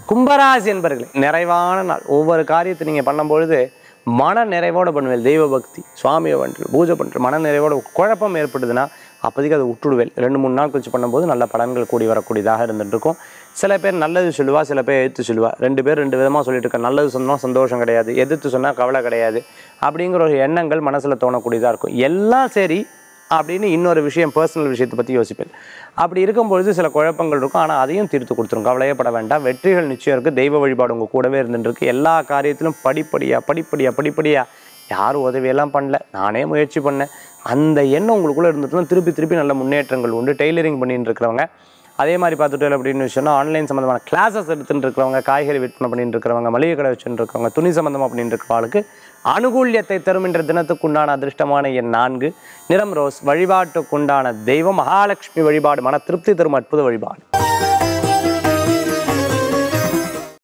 கும்பராசி என்பர்களே நிறைவான நாள் ஒவ்வொரு காரியத்தை நீங்கள் பண்ணும்பொழுது மன நிறைவோட பண்ணுவேன் தெய்வ பக்தி சுவாமியை பண்ணுறது பூஜை பண்ணுற மன நிறைவோட குழப்பம் ஏற்படுதுன்னா அப்போதைக்கு அதை விட்டுடுவேன் ரெண்டு மூணு நாள் கழிச்சு பண்ணும்போது நல்ல பலன்கள் கூடி வரக்கூடியதாக இருந்துட்டு இருக்கும் சில பேர் நல்லது சொல்லுவா சில பேர் எதிர்த்து சொல்லுவா ரெண்டு பேர் ரெண்டு விதமாக சொல்லிட்டு இருக்க நல்லது சொன்னால் சந்தோஷம் கிடையாது எதிர்த்து சொன்னால் கவலை கிடையாது அப்படிங்கிற ஒரு எண்ணங்கள் மனசில் தோணக்கூடியதாக இருக்கும் எல்லாம் சரி அப்படின்னு இன்னொரு விஷயம் பர்சனல் விஷயத்தை பற்றி யோசிப்பேன் அப்படி இருக்கும்பொழுது சில குழப்பங்கள் இருக்கும் ஆனால் அதையும் தீர்த்து கொடுத்துரும் கவலையப்பட வேண்டாம் வெற்றிகள் நிச்சயம் இருக்குது தெய்வ வழிபாடு உங்கள் கூடவே இருந்துட்டு இருக்கு எல்லா காரியத்திலும் படிப்படியாக படிப்படியாக படிப்படியாக யாரும் உதவியெல்லாம் பண்ணல நானே முயற்சி பண்ணேன் அந்த எண்ணம் உங்களுக்குள்ளே இருந்துட்டு திருப்பி திருப்பி நல்ல முன்னேற்றங்கள் உண்டு டெய்லரிங் பண்ணிட்டு இருக்கிறவங்க அதே மாதிரி பார்த்துட்டு அப்படின்னு சொன்னால் ஆன்லைன் சம்மந்தமான கிளாஸஸ் எடுத்துட்டு இருக்கிறவங்க காய்கறி விற்பனை பண்ணிட்டு இருக்கிறவங்க மளிகை கடை வச்சுட்டு இருக்கிறவங்க துணி சம்மந்தமாக பண்ணிட்டு இருக்கிறவங்களுக்கு அனுகூல்யத்தை தரும் என்ற தினத்துக்குண்டான அதிர்ஷ்டமான எண் நான்கு நிறம் ரோஸ் வழிபாட்டுக்குண்டான தெய்வம் மகாலட்சுமி வழிபாடு மன திருப்தி தரும் அற்புத வழிபாடு